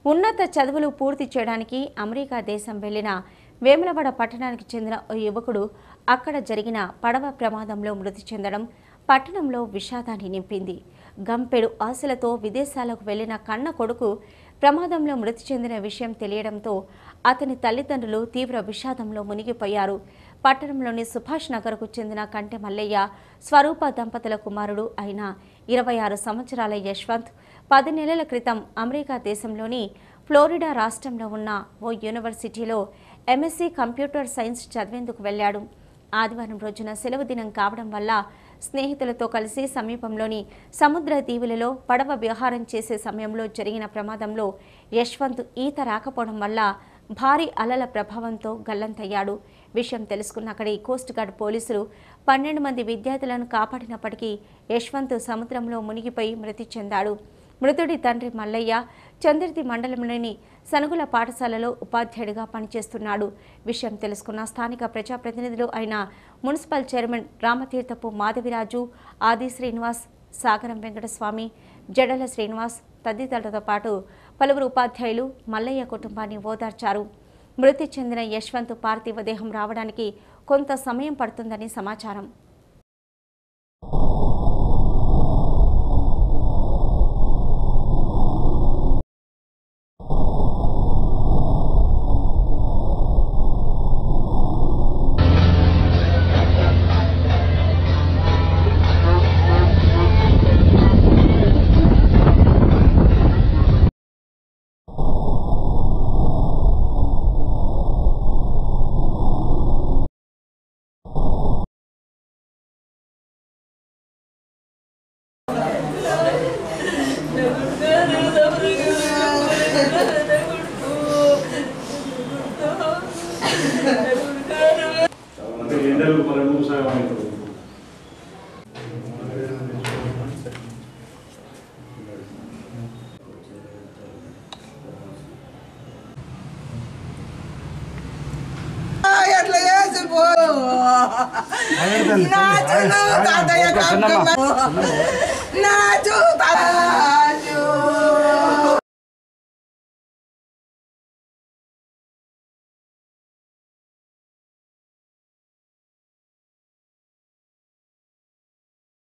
ఉన్నత చదువులు పూర్తి చేయడానికి అమెరికా దేశం వెళ్లిన వేములవాడ పట్టణానికి చెందిన ఓ యువకుడు అక్కడ జరిగిన పడవ ప్రమాదంలో మృతి చెందడం పట్టణంలో విషాదాన్ని నింపింది గంపెడు ఆశలతో విదేశాలకు వెళ్లిన కన్న కొడుకు ప్రమాదంలో మృతి చెందిన విషయం తెలియడంతో అతని తల్లిదండ్రులు తీవ్ర విషాదంలో మునిగిపోయారు పట్టణంలోని సుభాష్ నగర్కు చెందిన కంటె మల్లయ్య స్వరూప దంపతుల కుమారుడు అయిన ఇరవై ఆరు సంవత్సరాల యశ్వంత్ పది నెలల క్రితం అమెరికా దేశంలోని ఫ్లోరిడా రాష్ట్రంలో ఉన్న ఓ యూనివర్సిటీలో ఎంఎస్సీ కంప్యూటర్ సైన్స్ చదివేందుకు వెళ్ళాడు ఆదివారం రోజున సెలవు దినం కావడం వల్ల స్నేహితులతో కలిసి సమీపంలోని సముద్ర దీవులలో పడవ విహారం చేసే సమయంలో జరిగిన ప్రమాదంలో యశ్వంత్ ఈత రాకపోవడం వల్ల భారీ అలల ప్రభావంతో గల్లంతయ్యాడు విషయం తెలుసుకున్న అక్కడి కోస్ట్ గార్డ్ పోలీసులు పన్నెండు మంది విద్యార్థులను కాపాడినప్పటికీ యశ్వంత్ సముద్రంలో మునిగిపోయి మృతి చెందాడు మృతుడి తండ్రి మల్లయ్య చంద్రతి మండలంలోని సనుగుల పాఠశాలలో ఉపాధ్యాయుడిగా పనిచేస్తున్నాడు విషయం తెలుసుకున్న స్థానిక ప్రజాప్రతినిధులు అయిన మున్సిపల్ చైర్మన్ రామతీర్థపు మాధవిరాజు ఆది శ్రీనివాస్ సాగరం వెంకటస్వామి జడల శ్రీనివాస్ తదితరులతో పాటు పలువురు ఉపాధ్యాయులు మల్లయ్య కుటుంబాన్ని ఓదార్చారు మృతి చెందిన యశ్వంత్ పార్థివ దేహం రావడానికి కొంత సమయం పడుతుందని సమాచారం అంటే ఎండలు మరి మూడు సాయం అవుతుంది ఎట్లా చేసిపో నా చూడు తాతయ్య కమ్మమ్మ. నా చూడు తాత